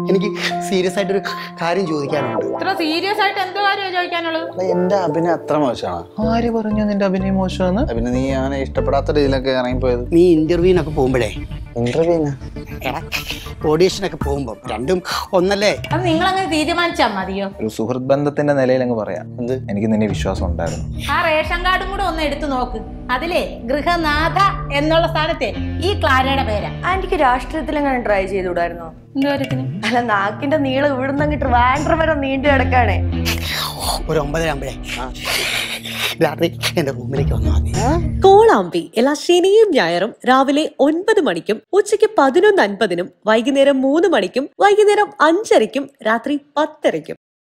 എനിക്ക് സീരിയസ് ആയിട്ടൊരു കാര്യം ചോദിക്കാനുണ്ട് ഇത്ര സീരിയസ് ആയിട്ട് എന്തോ കാര്യമാണ് ചോദിക്കാനുള്ളത് എടാ, എന്റെ അഭിനയം അത്ര മോശമാണ് ആര് പറഞ്ഞു നിന്റെ അഭിനയം മോശമാണ് പിന്നെ നീ അങ്ങനെ ഇഷ്ടപ്പെടാത്ത രീതിയിലൊക്കെ ഇറങ്ങിപ്പോയത് നീ ഇന്റർവ്യൂവിനൊക്കെ പോകുമ്പോഴേ ഇന്റർവ്യൂവിന് എടാ ഓഡീഷനൊക്കെ പോകുമ്പോൾ രണ്ടും ഒന്നല്ലേ അത് നിങ്ങൾ അങ്ങനെ തീരുമാനിച്ചാൽ മതിയോ ഒരു സുഹൃത്ത് ബന്ധത്തിന്റെ നിലയിൽ അങ്ങ് പറയാം എന്ത് എനിക്ക് നിന്നെ വിശ്വാസം ഉണ്ടായിരുന്നു ആ റേഷൻ കാർഡും കൂടെ ഒന്ന് എടുത്തു നോക്ക് അതിലെ ഗൃഹനാഥ എന്നുള്ള സ്ഥാനത്തെ ഈ ക്ലാരയുടെ പേരാ ആന്റിക്ക് രാഷ്ട്രീയത്തിൽ എങ്ങനെ ട്രൈ ചെയ്തുകൂടായിരുന്നോ എന്ത് കാര്യത്തിന് അല്ല നാക്കിന്റെ നീളം ഇവിടുന്ന് അങ്ങോട്ട് വാൻഡ്ര വരെ നീണ്ടു കിടക്കാണേ ഒരു ഒമ്പതര ആകുമ്പോഴേ രാത്രി എന്റെ റൂമിലേക്ക് വന്നാൽ മതി കോളാമ്പി എല്ലാ ശനിയും ഞായറും രാവിലെ ഒൻപത് മണിക്കും ഉച്ചയ്ക്ക് പതിനൊന്ന് അൻപതിനും വൈകുന്നേരം മൂന്ന് മണിക്കും വൈകുന്നേരം അഞ്ചരയ്ക്കും രാത്രി പത്തരയ്ക്കും